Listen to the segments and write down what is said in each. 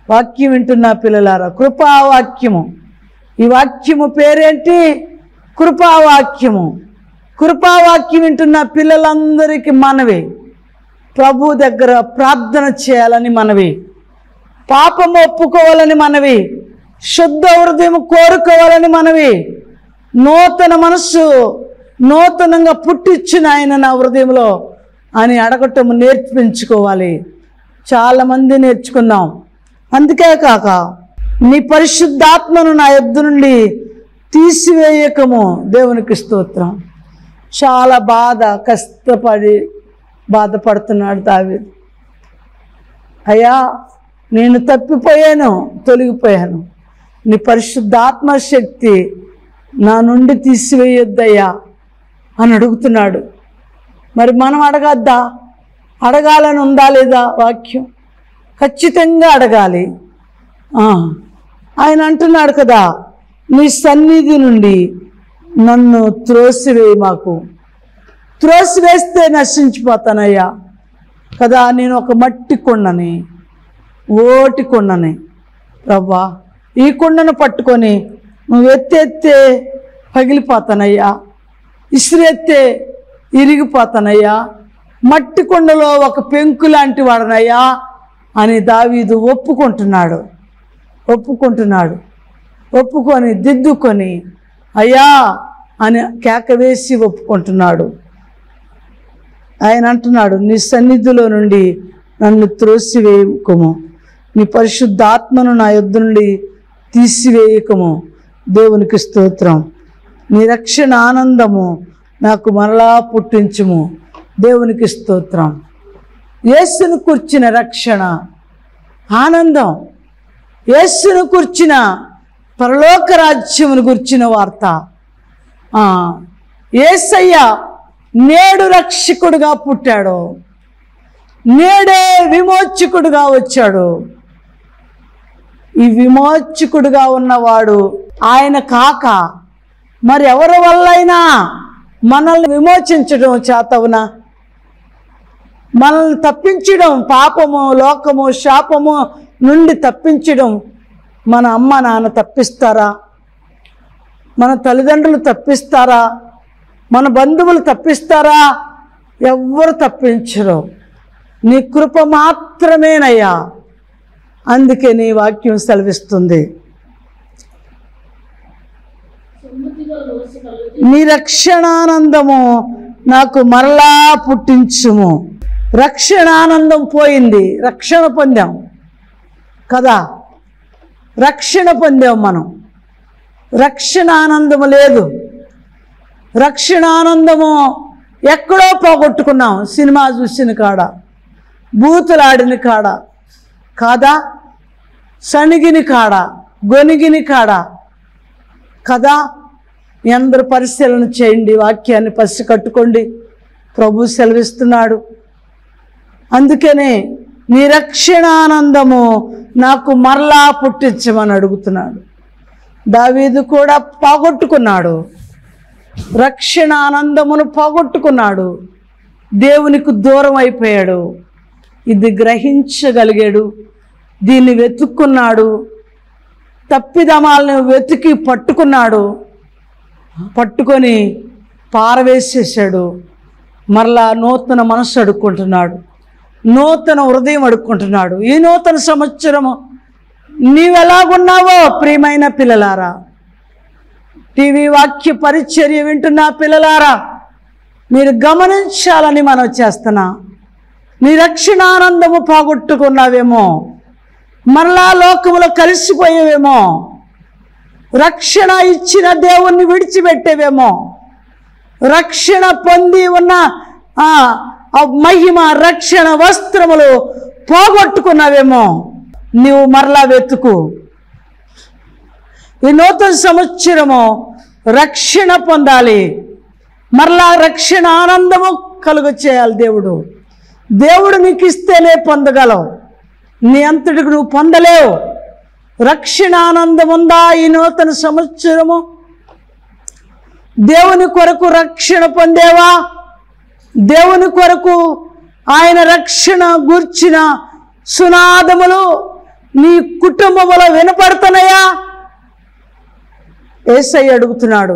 వాక్యం వింటున్న పిల్లలారా కృపావాక్యము ఈ వాక్యము పేరేంటి కృపావాక్యము కృపావాక్యం వింటున్న పిల్లలందరికీ మనవి ప్రభు దగ్గర ప్రార్థన చేయాలని మనవి పాపం ఒప్పుకోవాలని మనవి శుద్ధ హృదయం కోరుకోవాలని మనవి నూతన మనస్సు నూతనంగా పుట్టించిన ఆయన నా హృదయంలో అని అడగటం నేర్పించుకోవాలి చాలామంది నేర్చుకున్నాం అందుకే కాక నీ పరిశుద్ధాత్మను నా యొద్ద నుండి తీసివేయకము దేవునికి స్తోత్రం చాలా బాధ కష్టపడి బాధపడుతున్నాడు దావీదు అయ్యా నేను తప్పిపోయాను తొలగిపోయాను నీ పరిశుద్ధాత్మ శక్తి నా నుండి తీసివేయొద్దయ్యా అని అడుగుతున్నాడు మరి మనం అడగద్దా అడగాలని ఉందా లేదా వాక్యం ఖచ్చితంగా అడగాలి ఆ, ఆయన అంటున్నాడు కదా నీ సన్నిధి నుండి నన్ను త్రోసివేయి మాకు త్రోసివేస్తే నశించిపోతానయ్యా కదా నేను ఒక మట్టి కొండని ఓటి కొండని రవ్వా ఈ కొండను పట్టుకొని నువ్వు ఎత్తెత్తే పగిలిపోతానయ్యా ఇసిరెత్తే ఇరిగిపోతానయ్యా మట్టి కొండలో ఒక పెంకు లాంటి వాడనయ్యా అని దావీదు ఒప్పుకుంటున్నాడు ఒప్పుకుంటున్నాడు ఒప్పుకొని దిద్దుకొని అయ్యా అని కేక వేసి ఒప్పుకుంటున్నాడు ఆయన అంటున్నాడు నీ సన్నిధిలో నుండి నన్ను త్రోసివేయకము నీ పరిశుద్ధాత్మను నా యొద్ద నుండి తీసివేయకము దేవునికి స్తోత్రం నీ రక్షణ ఆనందము నాకు మరలా పుట్టించుము దేవునికి స్తోత్రం యేసును కూర్చిన రక్షణ ఆనందం యేసును కూర్చిన పరలోక రాజ్యమును గుర్చిన వార్త ఆ, యేసయ్య నేడు రక్షకుడుగా పుట్టాడు నేడే విమోచకుడుగా వచ్చాడు ఈ విమోచకుడుగా ఉన్నవాడు ఆయన కాక మరి ఎవరి వల్లైనా మనల్ని విమోచించడం చేతవునా మనల్ని తప్పించడం పాపము లోకము శాపము నుండి తప్పించడం మన అమ్మ నాన్న తప్పిస్తారా మన తల్లిదండ్రులు తప్పిస్తారా మన బంధువులు తప్పిస్తారా ఎవ్వరు తప్పించరు నీ కృప మాత్రమేనయ్యా అందుకే నీ వాక్యం సెలవిస్తుంది నీ రక్షణానందము నాకు మరలా పుట్టించుము రక్షణానందం పోయింది రక్షణ పొందాం కదా రక్షణ పొందాం మనం రక్షణ ఆనందము లేదు రక్షణ ఆనందము ఎక్కడో పోగొట్టుకున్నాం సినిమా చూసిన కాడ బూతులాడిన కాడ కాదా సణిగిని కాడ గొనిగిని కాడ కదా మీ అందరూ పరిశీలన చేయండి వాక్యాన్ని పసి కట్టుకోండి ప్రభు సెలవిస్తున్నాడు అందుకనే నీ రక్షణానందము నాకు మరలా పుట్టించమని అడుగుతున్నాడు దావీదు కూడా పోగొట్టుకున్నాడు రక్షణ ఆనందమును పోగొట్టుకున్నాడు దేవునికి దూరం అయిపోయాడు ఇది గ్రహించగలిగాడు దీన్ని వెతుక్కున్నాడు తప్పిదమాలను వెతికి పట్టుకున్నాడు పట్టుకొని పారవేసేసాడు మరలా నూతన మనస్సు అడుక్కుంటున్నాడు నూతన హృదయం అడుక్కుంటున్నాడు ఈ నూతన సంవత్సరము నీవెలాగున్నావో ప్రియమైన పిల్లలారా టీవీ వాక్య పరిచర్య వింటున్న పిల్లలారా మీరు గమనించాలని మనం చేస్తున్నా నీ రక్షణానందము పోగొట్టుకున్నావేమో మరలా లోకములో కలిసిపోయేవేమో రక్షణ ఇచ్చిన దేవుణ్ణి విడిచిపెట్టేవేమో రక్షణ పొంది ఉన్న ఆ ఆ మహిమ రక్షణ వస్త్రములు పోగొట్టుకున్నావేమో నీవు మరలా వెతుకు ఈ నూతన సంవత్సరము రక్షణ పొందాలి మరలా రక్షణ ఆనందము కలుగ చేయాలి దేవుడు దేవుడు నీకు ఇస్తేనే పొందగలవు నీ అంతటికి నువ్వు పొందలేవు రక్షణ ఆనందం ఉందా ఈ నూతన సంవత్సరము దేవుని కొరకు రక్షణ పొందేవా దేవుని కొరకు ఆయన రక్షణ గూర్చిన సునాదములు నీ కుటుంబంలో వినపడుతున్నాయా ఏసై అడుగుతున్నాడు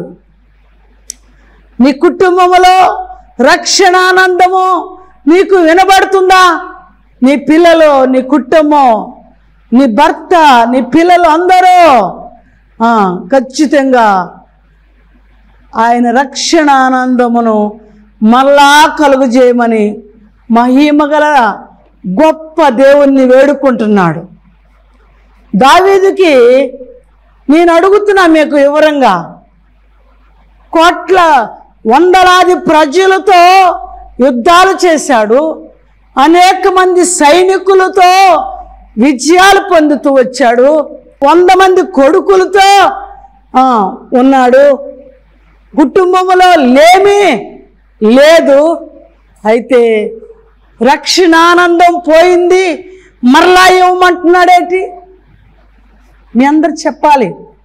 నీ కుటుంబంలో రక్షణానందము నీకు వినబడుతుందా నీ పిల్లలు నీ కుటుంబం నీ భర్త నీ పిల్లలు అందరూ ఆ, ఖచ్చితంగా ఆయన రక్షణ ఆనందమును మళ్ళా కలుగు చేయమని మహిమగల గొప్ప దేవుణ్ణి వేడుకుంటున్నాడు దావీదుకి నేను అడుగుతున్నా మీకు వివరంగా కోట్ల వందలాది ప్రజలతో యుద్ధాలు చేశాడు అనేక మంది సైనికులతో విజయాలు పొందుతూ వచ్చాడు వంద మంది కొడుకులతో ఆ, ఉన్నాడు కుటుంబంలో లేమి లేదు అయితే రక్షణానందం పోయింది మరలా ఇవ్వమంటున్నాడేంటి మీ అందరు చెప్పాలి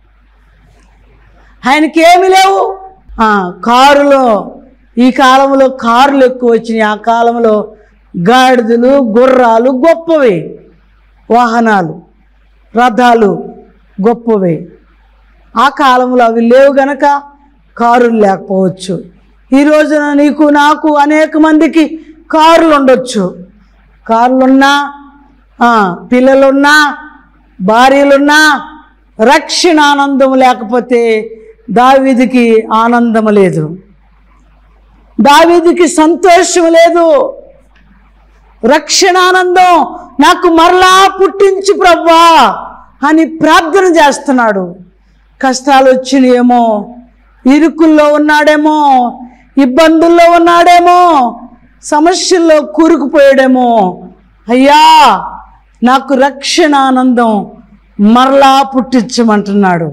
ఆయనకి ఏమి లేవు ఆ, కారులో ఈ కాలంలో కారులు ఎక్కువ వచ్చినాయి ఆ కాలంలో గాడిదలు గుర్రాలు గొప్పవి వాహనాలు రథాలు గొప్పవి ఆ కాలంలో అవి లేవు గనక కారులు లేకపోవచ్చు ఈ రోజున నీకు నాకు అనేక మందికి కారులు ఉండొచ్చు కార్లున్నా ఆ, పిల్లలున్నా భార్యలున్నా రక్షణ ఆనందం లేకపోతే దావీదికి ఆనందం లేదు దావీదికి సంతోషం లేదు రక్షణ ఆనందం నాకు మరలా పుట్టించు ప్రవ్వా అని ప్రార్థన చేస్తున్నాడు కష్టాలు వచ్చినాయేమో ఇరుకుల్లో ఉన్నాడేమో ఇబ్బందుల్లో ఉన్నాడేమో సమస్యల్లో కూరుకుపోయాడేమో అయ్యా నాకు రక్షణ ఆనందం మరలా పుట్టించమంటున్నాడు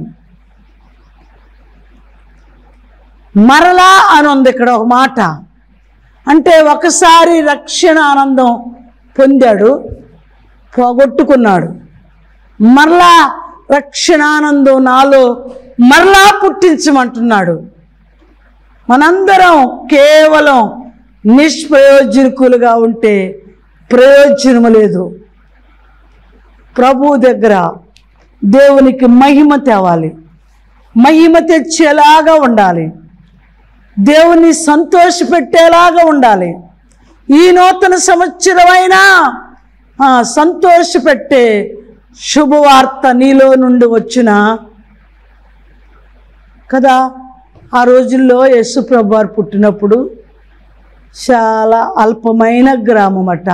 మరలా అని ఉంది ఇక్కడ ఒక మాట అంటే ఒకసారి రక్షణ ఆనందం పొందాడు పోగొట్టుకున్నాడు మరలా రక్షణానందం నాలో మరలా పుట్టించమంటున్నాడు మనందరం కేవలం నిష్ప్రయోజకులుగా ఉంటే ప్రయోజనం లేదు ప్రభు దగ్గర దేవునికి మహిమ తేవాలి మహిమ తెచ్చేలాగా ఉండాలి దేవుని సంతోషపెట్టేలాగా ఉండాలి ఈ నూతన సంవత్సరమైనా ఆ, సంతోషపెట్టే శుభవార్త నీలో నుండి వచ్చిన కదా ఆ రోజుల్లో యేసుప్రభు వారు పుట్టినప్పుడు చాలా అల్పమైన గ్రామం అట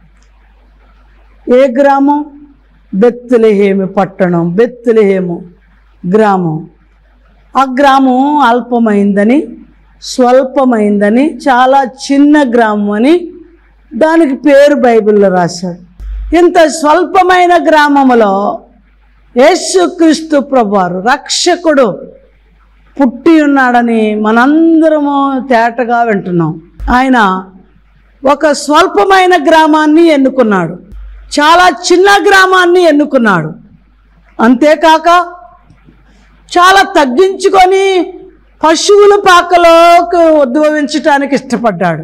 ఏ గ్రామం బెత్తులహేమి పట్టణం బెత్తులహేము గ్రామం ఆ గ్రామం అల్పమైందని స్వల్పమైందని చాలా చిన్న గ్రామం అని దానికి పేరు బైబిల్లో రాశాడు ఇంత స్వల్పమైన గ్రామములో యేసుక్రీస్తు ప్రభువారు రక్షకుడు పుట్టి ఉన్నాడని మనందరము తేటగా వింటున్నాం ఆయన ఒక స్వల్పమైన గ్రామాన్ని ఎన్నుకున్నాడు చాలా చిన్న గ్రామాన్ని ఎన్నుకున్నాడు అంతేకాక చాలా తగ్గించుకొని పశువుల పాకలోకి ఉద్భవించటానికి ఇష్టపడ్డాడు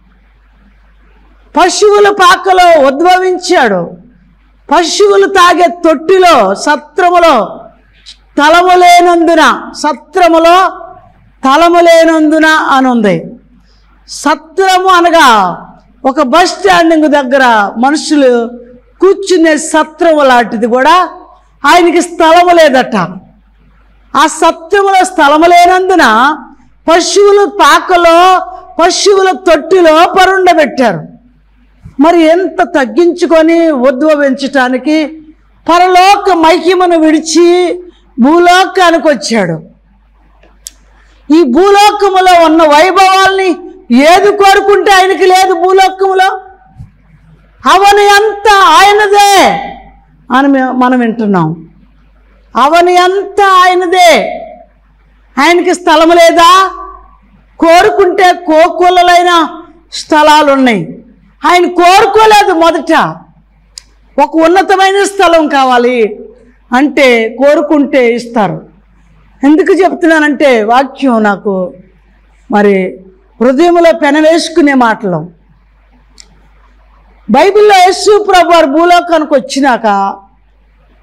పశువుల పాకలో ఉద్భవించాడు పశువులు తాగే తొట్టిలో సత్రములో తలము లేనందున సత్రములో తలము లేనందున అని ఉంది సత్రము అనగా ఒక బస్ స్టాండింగ్ దగ్గర మనుషులు కూర్చునే సత్రము లాంటిది కూడా ఆయనకి స్థలము లేదట ఆ సత్రములో స్థలము లేనందున పశువుల పాకలో పశువుల తొట్టిలో పరుండబెట్టారు మరి ఎంత తగ్గించుకొని ఉద్భవించటానికి పరలోక మహిమను విడిచి భూలోకానికి వచ్చాడు ఈ భూలోకములో ఉన్న వైభవాల్ని ఏది కోరుకుంటే ఆయనకి లేదు భూలోకములో అవని అంతా ఆయనదే అని మే- మనం వింటున్నాం అవని అంతా ఆయనదే ఆయనకి స్థలం లేదా కోరుకుంటే కోకొల్లలైన స్థలాలు ఉన్నాయి ఆయన కోరుకోలేదు మొదట ఒక ఉన్నతమైన స్థలం కావాలి అంటే కోరుకుంటే ఇస్తారు ఎందుకు చెప్తున్నానంటే వాక్యం నాకు మరి హృదయంలో పెనవేసుకునే మాటలు బైబిల్లో యేసు ప్రభు వారు భూలోకానికి వచ్చినాక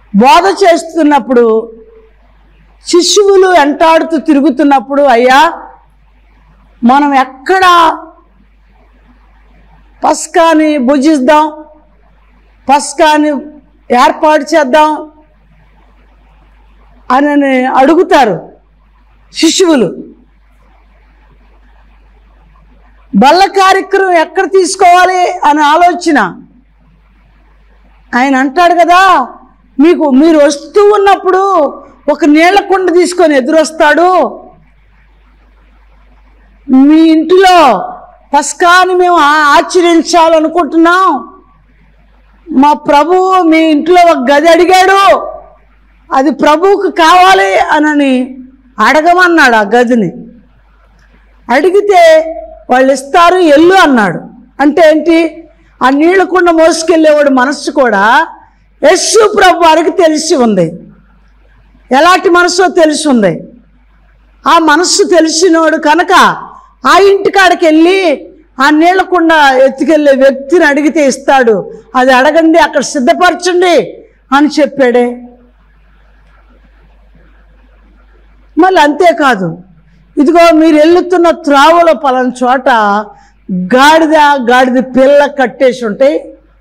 బోధ చేస్తున్నప్పుడు శిశువులు వెంటాడుతూ తిరుగుతున్నప్పుడు అయ్యా మనం ఎక్కడ పస్కాని భుజిద్దాం పస్కాని ఏర్పాటు చేద్దాం అని అడుగుతారు శిశువులు బల్ల కార్యక్రమం ఎక్కడ తీసుకోవాలి అని ఆలోచన ఆయన అంటాడు కదా మీకు మీరు వస్తూ ఉన్నప్పుడు ఒక నీళ్ల కుండ తీసుకొని ఎదురొస్తాడు మీ ఇంటిలో పస్కాని మేము ఆ- ఆచరించాలనుకుంటున్నాం మా ప్రభువు మీ ఇంట్లో ఒక గది అడిగాడు అది ప్రభువుకు కావాలి అనని అడగమన్నాడు ఆ గదిని అడిగితే వాళ్ళు ఇస్తారు ఎల్లు అన్నాడు అంటే ఏంటి ఆ నీళ్ళ కుండ మోసుకెళ్ళేవాడు మనస్సు కూడా యస్సు ప్రభు వారికి తెలిసి ఉంది ఎలాంటి మనసో తెలిసి ఉంది ఆ మనస్సు తెలిసినోడు కనుక ఆ ఇంటికాడికి వెళ్ళి ఆ నీళ్ళ కుండ ఎత్తుకెళ్ళే వ్యక్తిని అడిగితే ఇస్తాడు అది అడగండి అక్కడ సిద్ధపరచండి అని చెప్పాడే మళ్ళీ అంతేకాదు ఇదిగో మీరు వెళ్తున్న త్రావుల పలాన చోట గాడిద గాడిద పిల్ల కట్టేసి ఉంటాయి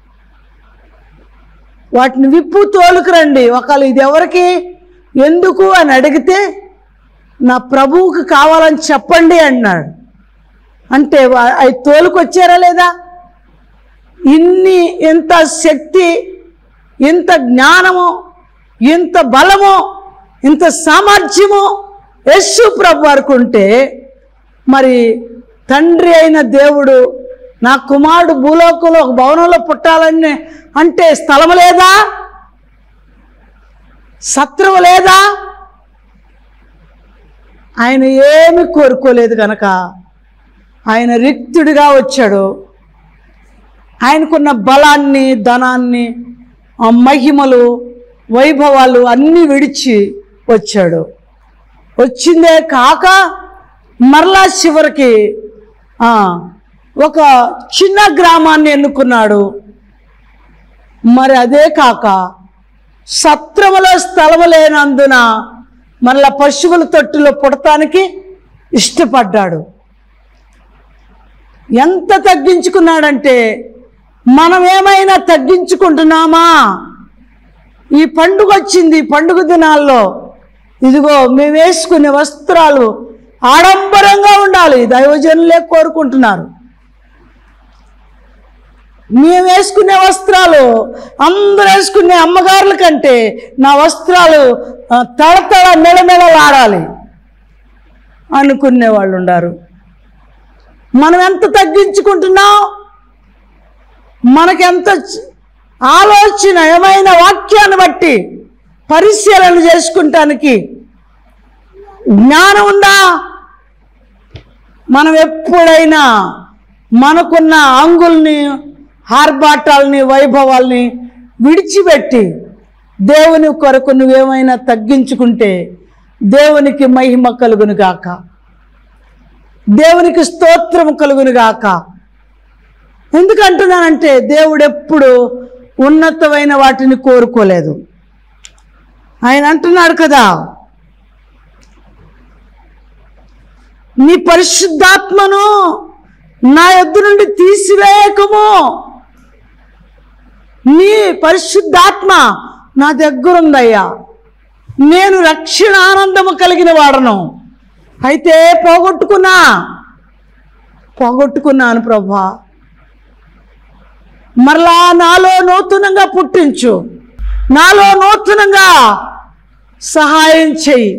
వాటిని విప్పు తోలుకురండి ఒకవేళ ఇది ఎవరికి ఎందుకు అని అడిగితే నా ప్రభువుకి కావాలని చెప్పండి అన్నాడు అంటే వా- అవి తోలుకొచ్చారా లేదా ఇన్ని ఇంత శక్తి ఇంత జ్ఞానము ఇంత బలము ఇంత సామర్థ్యము యస్సు ప్రభు వారికి ఉంటే మరి తండ్రి అయిన దేవుడు నా కుమారుడు భూలోకంలో ఒక భవనంలో పుట్టాలని అంటే స్థలము లేదా సత్రము లేదా ఆయన ఏమి కోరుకోలేదు కనుక ఆయన రిక్తుడిగా వచ్చాడు ఆయనకున్న బలాన్ని ధనాన్ని ఆ మహిమలు వైభవాలు అన్నీ విడిచి వచ్చాడు వచ్చిందే కాక మరలా చివరికి ఆ, ఒక చిన్న గ్రామాన్ని ఎన్నుకున్నాడు మరి అదే కాక సత్రములో స్థలము లేనందున మళ్ళా పశువుల తొట్టులో పుడటానికి ఇష్టపడ్డాడు ఎంత తగ్గించుకున్నాడంటే మనం ఏమైనా తగ్గించుకుంటున్నామా ఈ పండుగ వచ్చింది ఈ పండుగ దినాల్లో ఇదిగో మేము వేసుకునే వస్త్రాలు ఆడంబరంగా ఉండాలి దైవజనులే కోరుకుంటున్నారు మేము వేసుకునే వస్త్రాలు అందరూ వేసుకునే అమ్మగారుల కంటే నా వస్త్రాలు ఆ, తడతడ మెడమెడలాడాలి అనుకునే వాళ్ళు ఉన్నారు మనం ఎంత తగ్గించుకుంటున్నాం మనకెంత చ- ఆలోచన ఏమైనా వాక్యాన్ని బట్టి పరిశీలన చేసుకుంటానికి జ్ఞానం ఉందా మనం ఎప్పుడైనా మనకున్న అంగుల్ని ఆర్భాటాలని వైభవాల్ని విడిచిపెట్టి దేవుని కొరకు నువ్వేమైనా తగ్గించుకుంటే దేవునికి మహిమ కలుగును గాక దేవునికి స్తోత్రం కలుగును గాక ఎందుకంటున్నానంటే దేవుడు ఎప్పుడు ఉన్నతమైన వాటిని కోరుకోలేదు ఆయన అంటున్నాడు కదా నీ పరిశుద్ధాత్మను నా యొద్ద నుండి తీసివేయకము నీ పరిశుద్ధాత్మ నా దగ్గరుందయ్యా నేను రక్షణ ఆనందము కలిగిన వాడను అయితే పోగొట్టుకున్నా పోగొట్టుకున్నాను ప్రభా మరలా నాలో నూతనంగా పుట్టించు నాలో నూతనంగా సహాయం చెయ్యి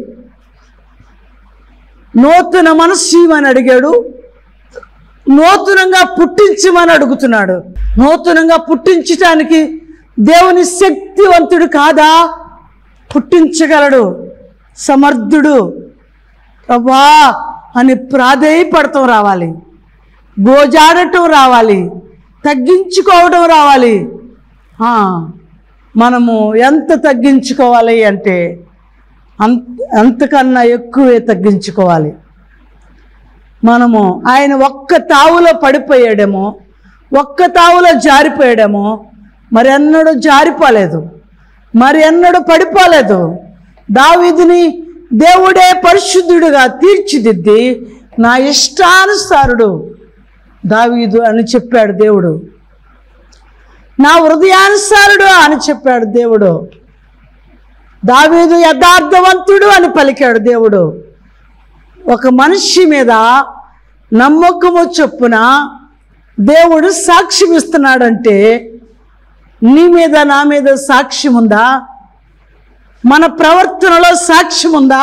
నూతన మనస్సు ఇవ్వమని అడిగాడు నూతనంగా పుట్టించమని అడుగుతున్నాడు నూతనంగా పుట్టించటానికి దేవుని శక్తివంతుడు కాదా పుట్టించగలడు సమర్థుడు ప్రభా అని ప్రాధేయపడటం రావాలి గోజాడటం రావాలి తగ్గించుకోవడం రావాలి ఆ, మనము ఎంత తగ్గించుకోవాలి అంటే అంత అంతకన్నా ఎక్కువే తగ్గించుకోవాలి మనము ఆయన ఒక్క తావులో పడిపోయాడేమో ఒక్క తావులో జారిపోయాడేమో మరి ఎన్నడూ జారిపోలేదు మరి ఎన్నడూ పడిపోలేదు దావీదుని దేవుడే పరిశుద్ధుడుగా తీర్చిదిద్ది నా ఇష్టానుసారుడు దావీదు అని చెప్పాడు దేవుడు నా హృదయానుసారుడు అని చెప్పాడు దేవుడు దావీదు యథార్థవంతుడు అని పలికాడు దేవుడు ఒక మనిషి మీద నమ్మకము చొప్పున దేవుడు సాక్ష్యం ఇస్తున్నాడంటే నీ మీద నా మీద సాక్ష్యం ఉందా మన ప్రవర్తనలో సాక్ష్యం ఉందా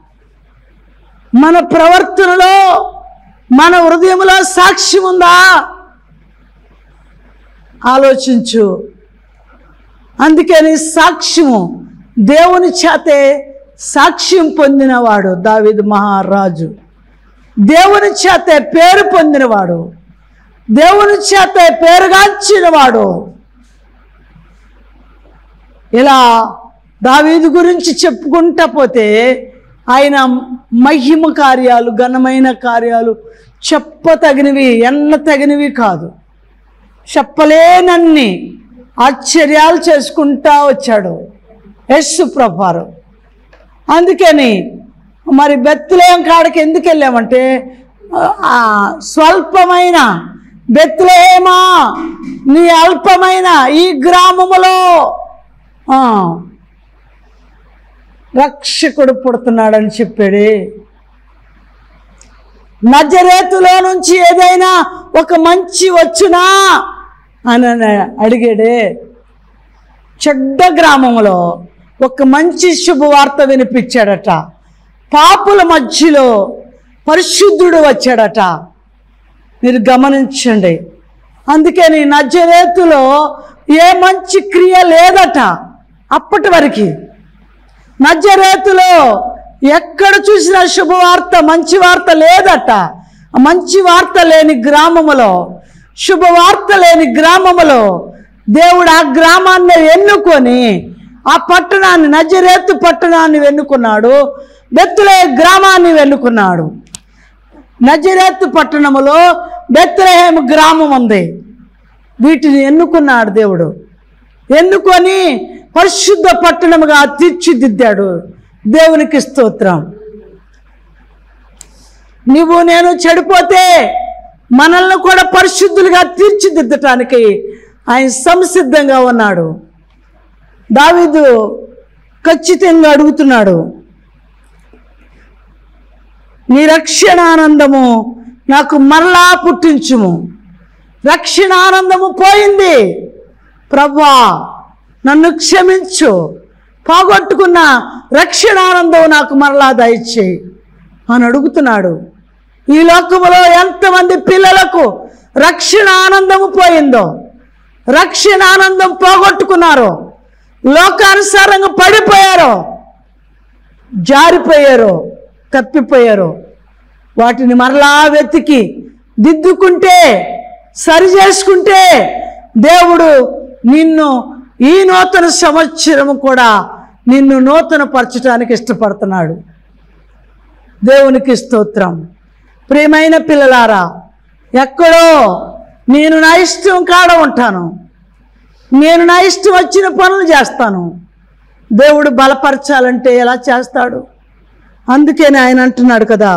మన ప్రవర్తనలో మన హృదయంలో సాక్ష్యం ఉందా ఆలోచించు అందుకని సాక్ష్యము దేవుని చేతే సాక్ష్యం పొందినవాడు దావీదు మహారాజు దేవుని చేతే పేరు పొందినవాడు దేవుని చేతే పేరుగాంచినవాడు ఇలా దావీదు గురించి చెప్పుకుంటా పోతే ఆయన మహిమ కార్యాలు ఘనమైన కార్యాలు చెప్పతగినవి ఎన్న తగినవి కాదు చెప్పలేనన్ని ఆశ్చర్యాలు చేసుకుంటా వచ్చాడు యస్సు ప్రభారం అందుకని మరి బెత్తులేం కాడికి ఎందుకు వెళ్ళామంటే ఆ, స్వల్పమైన బెత్తులేమా నీ అల్పమైన ఈ గ్రామములో ఆ, రక్షకుడు పుడుతున్నాడని చెప్పాడే నజరేతులో నుంచి ఏదైనా ఒక మంచి వచ్చునా అని అడిగాడే చెడ్డ గ్రామంలో ఒక మంచి శుభవార్త వినిపించాడట పాపుల మధ్యలో పరిశుద్ధుడు వచ్చాడట మీరు గమనించండి అందుకని నజరేతులో ఏ మంచి క్రియ లేదట అప్పటి వరకు నజరేతులో ఎక్కడ చూసినా శుభవార్త మంచి వార్త లేదట ఆ మంచి వార్త లేని గ్రామములో శుభవార్త లేని గ్రామములో దేవుడు ఆ గ్రామాన్ని ఎన్నుకొని ఆ పట్టణాన్ని నజరేతు పట్టణాన్ని ఎన్నుకున్నాడు బెత్తులే గ్రామాన్ని ఎన్నుకున్నాడు నజరేతు పట్టణములో బెత్లహేమ గ్రామం ఉంది వీటిని ఎన్నుకున్నాడు దేవుడు ఎన్నుకొని పరిశుద్ధ పట్టణముగా తీర్చిదిద్దాడు దేవునికి స్తోత్రం నువ్వు నేను చెడిపోతే మనల్ని కూడా పరిశుద్ధులుగా తీర్చిదిద్దటానికి ఆయన సంసిద్ధంగా ఉన్నాడు దావీదు ఖచ్చితంగా అడుగుతున్నాడు నీ రక్షణ ఆనందము నాకు మరలా పుట్టించుము రక్షణ ఆనందము పోయింది ప్రభా నన్ను క్షమించు పోగొట్టుకున్న రక్షణ ఆనందం నాకు మరలా దయచేయి అని అడుగుతున్నాడు ఈ లోకములో ఎంతమంది పిల్లలకు రక్షణ ఆనందము పోయిందో రక్షణ ఆనందం పోగొట్టుకున్నారో లోకానుసారంగా పడిపోయారో జారిపోయారో తప్పిపోయారో వాటిని మరలా వెతికి దిద్దుకుంటే సరి చేసుకుంటే దేవుడు నిన్ను ఈ నూతన సంవత్సరము కూడా నిన్ను నూతన పరచడానికి ఇష్టపడుతున్నాడు దేవునికి స్తోత్రం ప్రియమైన పిల్లలారా ఎక్కడో నేను నా ఇష్టం కాడ ఉంటాను నేను నా ఇష్టం వచ్చిన పనులు చేస్తాను దేవుడు బలపరచాలంటే ఎలా చేస్తాడు అందుకని ఆయన అంటున్నాడు కదా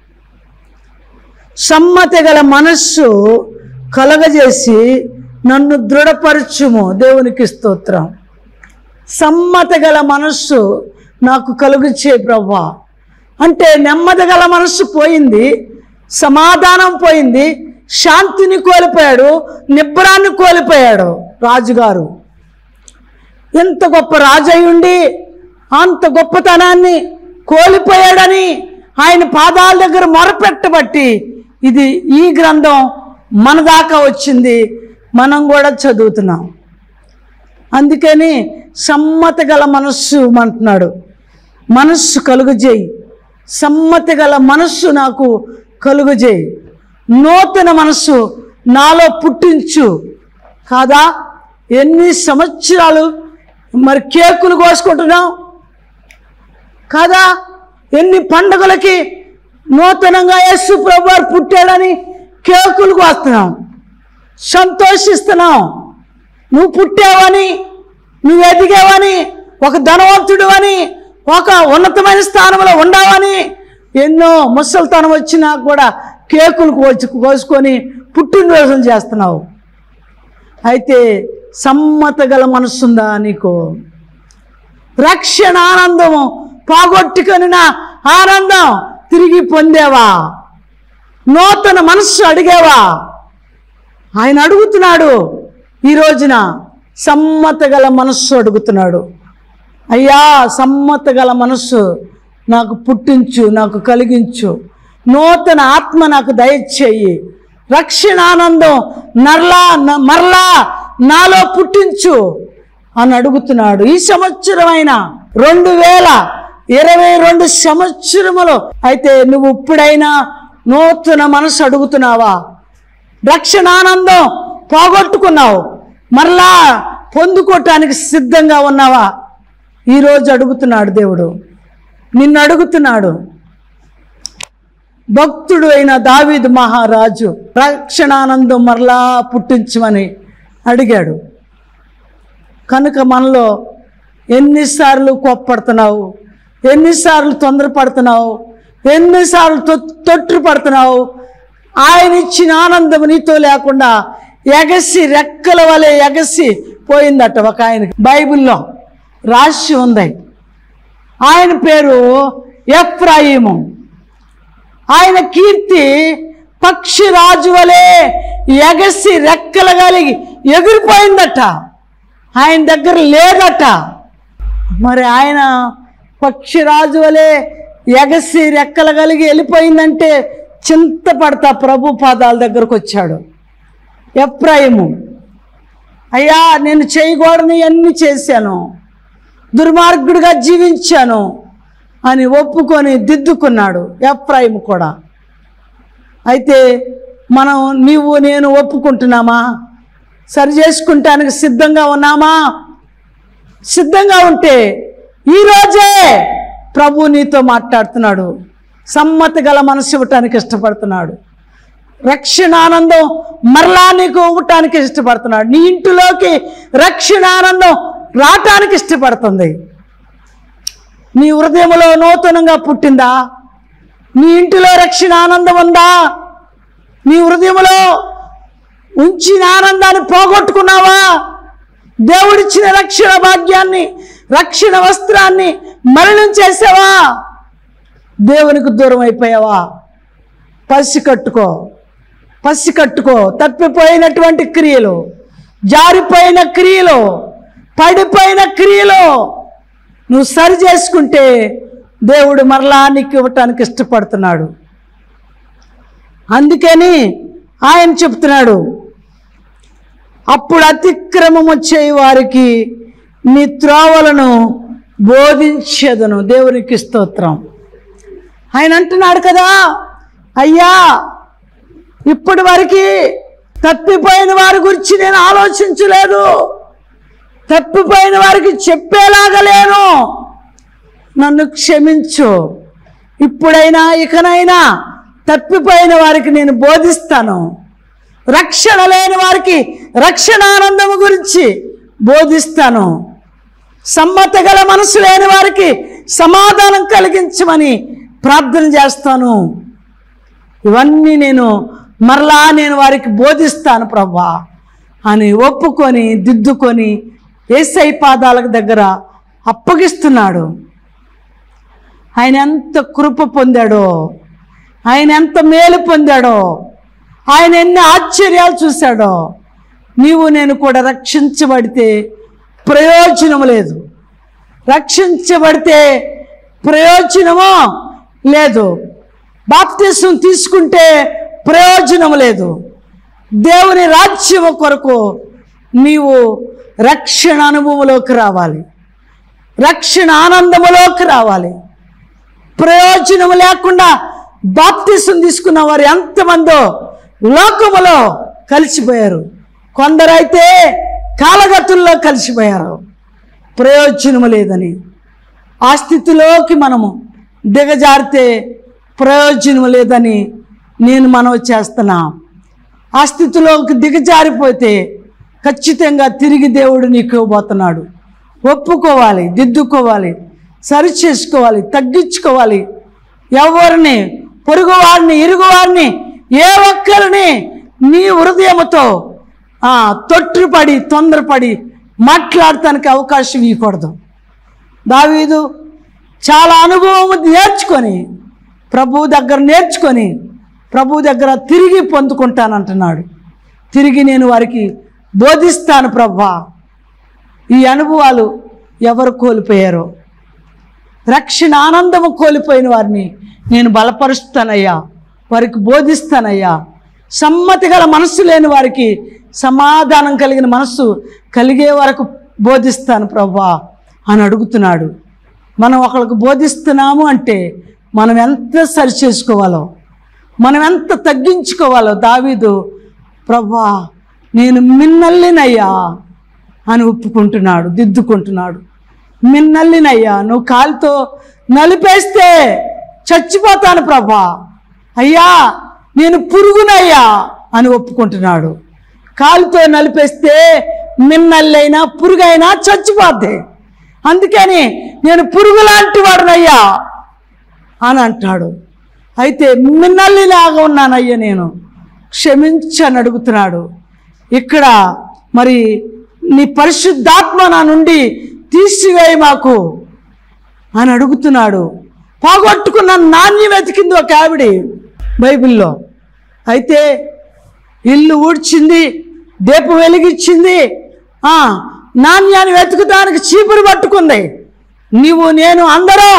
సమ్మతి గల మనస్సు కలగజేసి నన్ను దృఢపరచుము దేవునికి స్తోత్రం సమ్మతి గల మనస్సు నాకు కలుగుచే ప్రవ్వా అంటే నెమ్మది గల మనస్సు పోయింది సమాధానం పోయింది శాంతిని కోల్పోయాడు నిబ్బరాన్ని కోల్పోయాడు రాజుగారు ఎంత గొప్ప రాజు అయి ఉండి అంత గొప్పతనాన్ని కోల్పోయాడని ఆయన పాదాల దగ్గర మొరపెట్టబట్టి ఇది ఈ గ్రంథం మన దాకా వచ్చింది మనం కూడా చదువుతున్నాం అందుకని సమ్మతి గల మనస్సు అంటున్నాడు మనస్సు కలుగజేయి సమ్మతి గల మనస్సు నాకు కలుగజేయి నూతన మనస్సు నాలో పుట్టించు కాదా ఎన్ని సంవత్సరాలు మరి కేకులు కోసుకుంటున్నాం కాదా ఎన్ని పండుగలకి నూతనంగా యేసు ప్రభు వారు పుట్టాడని కేకులు కోస్తున్నాం సంతోషిస్తున్నాం నువ్వు పుట్టావని నువ్వు ఎదిగావని ఒక ధనవంతుడు అని ఒక ఉన్నతమైన స్థానంలో ఉండవని ఎన్నో ముసలితనం వచ్చినా కూడా కేకులు కోసి కోసుకొని పుట్టినరోజులు చేస్తున్నావు అయితే సమ్మత గల మనస్సుందా నీకు రక్షణ ఆనందము పోగొట్టుకొని నా ఆనందం తిరిగి పొందేవా నూతన మనస్సు అడిగేవా ఆయన అడుగుతున్నాడు ఈ రోజున సమ్మత గల మనస్సు అడుగుతున్నాడు అయ్యా సమ్మత గల మనస్సు నాకు పుట్టించు నాకు కలిగించు నూతన ఆత్మ నాకు దయచేయి రక్షణ ఆనందం నర్లా న- మరలా నాలో పుట్టించు అని అడుగుతున్నాడు ఈ సంవత్సరం అయినా రెండు వేల ఇరవై రెండు సంవత్సరములో అయితే నువ్వు ఇప్పుడైనా నూతన మనసు అడుగుతున్నావా రక్షణ ఆనందం పోగొట్టుకున్నావు మరలా పొందుకోవటానికి సిద్ధంగా ఉన్నావా ఈరోజు అడుగుతున్నాడు దేవుడు నిన్ను అడుగుతున్నాడు భక్తుడు అయిన దావీదు మహారాజు రక్షణానందం మరలా పుట్టించమని అడిగాడు కనుక మనలో ఎన్నిసార్లు కోప్పడుతున్నావు ఎన్నిసార్లు తొందరపడుతున్నావు ఎన్నిసార్లు తొ తొట్టు పడుతున్నావు ఆయన ఇచ్చిన ఆనందం నీతో లేకుండా ఎగసి రెక్కల వలె ఎగసి పోయిందట ఒక ఆయనకి బైబిల్లో రాసి ఉంది ఆయన పేరు ఎఫ్రాయిము ఆయన కీర్తి పక్షిరాజు వలె ఎగసి రెక్కలు కలిగి ఎగిరిపోయిందట ఆయన దగ్గర లేదట మరి ఆయన పక్షిరాజు వలె ఎగసి రెక్కలు కలిగి వెళ్ళిపోయిందంటే చింతపడతా ప్రభు పాదాల దగ్గరకు వచ్చాడు ఎప్రాయిము అయ్యా నేను చేయకూడని అన్నీ చేశాను దుర్మార్గుడిగా జీవించాను అని ఒప్పుకొని దిద్దుకున్నాడు ఎఫ్రాయిము కూడా అయితే మనం నీవు నేను ఒప్పుకుంటున్నామా సరి చేసుకుంటానికి సిద్ధంగా ఉన్నామా సిద్ధంగా ఉంటే ఈరోజే ప్రభు నీతో మాట్లాడుతున్నాడు సమ్మతి గల మనసు ఇవ్వటానికి ఇష్టపడుతున్నాడు రక్షణ ఆనందం మరలా నీకు ఇవ్వటానికి ఇష్టపడుతున్నాడు నీ ఇంటిలోకి రక్షణ ఆనందం రావటానికి ఇష్టపడుతుంది నీ హృదయంలో నూతనంగా పుట్టిందా నీ ఇంటిలో రక్షణ ఆనందం ఉందా నీ హృదయంలో ఉంచిన ఆనందాన్ని పోగొట్టుకున్నావా దేవుడిచ్చిన రక్షణ భాగ్యాన్ని రక్షణ వస్త్రాన్ని మరణం చేసావా దేవునికి దూరం అయిపోయావా పసి కట్టుకో పసి కట్టుకో తప్పిపోయినటువంటి క్రియలు జారిపోయిన క్రియలు పడిపోయిన క్రియలు నువ్వు సరి చేసుకుంటే దేవుడు మరలా నీకు ఇవ్వటానికి ఇష్టపడుతున్నాడు అందుకని ఆయన చెప్తున్నాడు అప్పుడు అతిక్రమము చేయి వారికి నీ త్రోవలను బోధించేదను దేవునికి స్తోత్రం ఆయన అంటున్నాడు కదా అయ్యా ఇప్పటి వరకు తప్పిపోయిన వారి గురించి నేను ఆలోచించలేదు తప్పిపోయిన వారికి చెప్పేలాగా లేను నన్ను క్షమించు ఇప్పుడైనా ఇకనైనా తప్పిపోయిన వారికి నేను బోధిస్తాను రక్షణ లేని వారికి రక్షణ ఆనందము గురించి బోధిస్తాను సమ్మత గల మనసు లేని వారికి సమాధానం కలిగించమని ప్రార్థన చేస్తాను ఇవన్నీ నేను మరలా నేను వారికి బోధిస్తాను ప్రభా అని ఒప్పుకొని దిద్దుకొని ఏసై పాదాలకు దగ్గర అప్పగిస్తున్నాడు ఆయన ఎంత కృప పొందాడో ఆయన ఎంత మేలు పొందాడో ఆయన ఎన్ని ఆశ్చర్యాలు చూశాడో నీవు నేను కూడా రక్షించబడితే ప్రయోజనం లేదు రక్షించబడితే ప్రయోజనము లేదు బాప్తిసం తీసుకుంటే ప్రయోజనం లేదు దేవుని రాజ్యము కొరకు నీవు రక్షణ అనుభవంలోకి రావాలి రక్షణ ఆనందములోకి రావాలి ప్రయోజనం లేకుండా బాప్తిసం తీసుకున్న వారు ఎంతమందో లోకములో కలిసిపోయారు కొందరైతే కాలగతుల్లో కలిసిపోయారు ప్రయోజనం లేదని ఆ స్థితిలోకి మనము దిగజారితే ప్రయోజనం లేదని నేను మనవి చేస్తున్నా ఆ స్థితిలోకి దిగజారిపోతే ఖచ్చితంగా తిరిగి దేవుడు నీకు ఇవ్వబోతున్నాడు ఒప్పుకోవాలి దిద్దుకోవాలి సరి చేసుకోవాలి తగ్గించుకోవాలి ఎవరిని పొరుగువారిని ఇరుగువారిని ఏ ఒక్కరిని నీ హృదయముతో ఆ, తొట్టుపడి తొందరపడి మాట్లాడటానికి అవకాశం ఇవ్వకూడదు దావీదు చాలా అనుభవం నేర్చుకొని ప్రభు దగ్గర నేర్చుకొని ప్రభు దగ్గర తిరిగి పొందుకుంటానంటున్నాడు తిరిగి నేను వారికి బోధిస్తాను ప్రభా ఈ అనుభవాలు ఎవరు కోల్పోయారో రక్షణ ఆనందము కోల్పోయిన వారిని నేను బలపరుస్తానయ్యా వారికి బోధిస్తానయ్యా సమ్మతి గల మనస్సు లేని వారికి సమాధానం కలిగిన మనస్సు కలిగే వరకు బోధిస్తాను ప్రభా అని అడుగుతున్నాడు మనం ఒకరికి బోధిస్తున్నాము అంటే మనం ఎంత సరి చేసుకోవాలో మనం ఎంత తగ్గించుకోవాలో దావీదు ప్రభా నేను మిన్నల్లినయ్యా అని ఒప్పుకుంటున్నాడు దిద్దుకుంటున్నాడు మిన్నల్లినయ్యా నువ్వు కాలుతో నలిపేస్తే చచ్చిపోతాను ప్రభా అయ్యా నేను పురుగునయ్యా అని ఒప్పుకుంటున్నాడు కాలుతో నలిపేస్తే మిన్నల్లైనా పురుగైనా చచ్చిపోద్ది అందుకని నేను పురుగు లాంటి వాడునయ్యా అని అంటాడు అయితే మిన్నల్లిలాగా ఉన్నానయ్యా నేను క్షమించని అడుగుతున్నాడు ఇక్కడ మరి నీ పరిశుద్ధాత్మ నా నుండి తీసివేయి మాకు అని అడుగుతున్నాడు పోగొట్టుకున్న నాణ్యం వెతికింది ఒక ఆవిడి బైబిల్లో అయితే ఇల్లు ఊడ్చింది దీపం వెలిగించింది ఆ, నాణ్యాన్ని వెతుకుతానికి చీపురు పట్టుకుంది నీవు నేను అందరం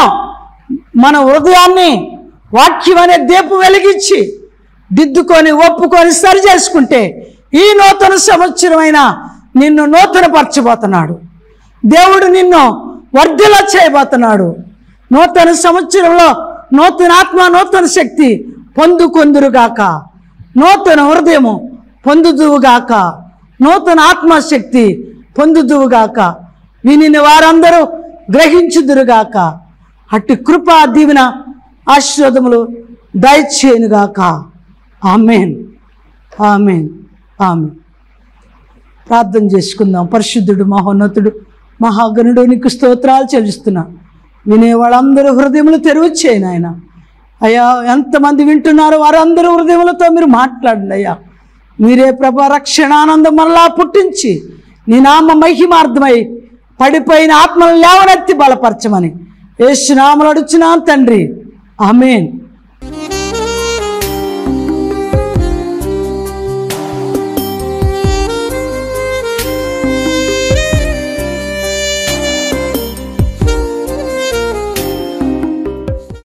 మన హృదయాన్ని వాక్యం అనే దీపం వెలిగించి దిద్దుకొని ఒప్పుకొని సరి చేసుకుంటే ఈ నూతన సంవత్సరమైన నిన్ను నూతనపరచబోతున్నాడు దేవుడు నిన్ను వర్ధిల చేయబోతున్నాడు నూతన సంవత్సరంలో నూతన ఆత్మ నూతన శక్తి పొందుకొందురుగాక నూతన హృదయము పొందుదువుగాక నూతన ఆత్మశక్తి పొందుదువుగాక వినిన వారందరూ గ్రహించుదురుగాక అట్టి కృపా దీవెన ఆశీర్వాదములు దయచేయునుగాక ఆమెన్ ఆమెన్ ఆమెన్ ప్రార్థన చేసుకుందాం పరిశుద్ధుడు మహోన్నతుడు మహాగణుడు నీకు స్తోత్రాలు చెల్లిస్తున్నా వినే వాళ్ళందరూ హృదయములు తెరవచ్చేయి నాయన అయ్యా ఎంతమంది వింటున్నారో వారందరూ హృదయములతో మీరు మాట్లాడండి అయ్యా మీరే ప్రభా రక్షణానందం మరలా పుట్టించి నీ నామ మహిమార్థమై పడిపోయిన ఆత్మను లేవనెత్తి బలపరచమని ఏసునామలు అడుచున్నాను తండ్రి ఆమెన్